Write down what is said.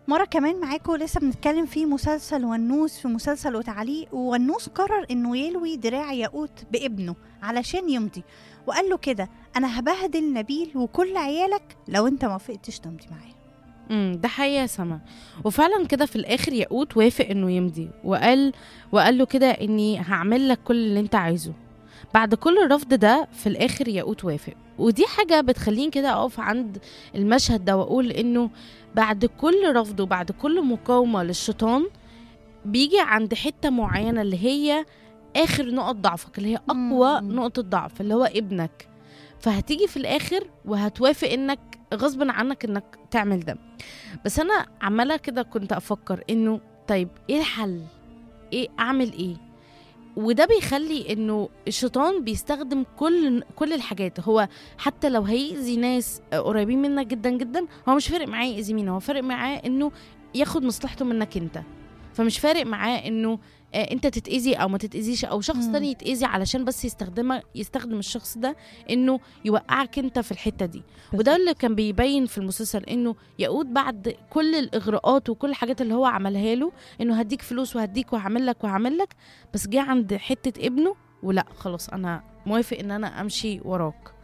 مرة كمان معاكم لسه بنتكلم في مسلسل ونوس في مسلسل وتعليق ونوس قرر انه يلوي دراع ياقوت بابنه علشان يمضي وقال له كده انا هبهدل نبيل وكل عيالك لو انت ما وافقتش تمضي معايا امم ده حقيقة يا سما وفعلا كده في الآخر ياقوت وافق إنه يمضي وقال وقال له كده إني هعمل لك كل اللي أنت عايزه بعد كل الرفض ده في الآخر ياقوت وافق ودي حاجة بتخليني كده أقف عند المشهد ده وأقول إنه بعد كل رفض وبعد كل مقاومة للشيطان بيجي عند حتة معينة اللي هي آخر نقط ضعفك اللي هي أقوى مم. نقطة ضعف اللي هو ابنك فهتيجي في الآخر وهتوافق إنك غصب عنك إنك تعمل ده بس أنا عمالة كده كنت أفكر إنه طيب إيه الحل؟ إيه أعمل إيه؟ وده بيخلي انه الشيطان بيستخدم كل كل الحاجات هو حتى لو هيأذي ناس قريبين منك جدا جدا هو مش فارق معاه يأذي مين هو فارق معاه انه ياخد مصلحته منك انت فمش فارق معاه انه آه، انت تتأذي او ما تتأذيش او شخص مم. تاني يتأذي علشان بس يستخدمك يستخدم الشخص ده انه يوقعك انت في الحتة دي وده اللي كان بيبين في المسلسل انه يقود بعد كل الاغراءات وكل الحاجات اللي هو عملها له انه هديك فلوس وهديك وهعمل لك وهعمل لك بس جه عند حتة ابنه ولا خلاص انا موافق ان انا امشي وراك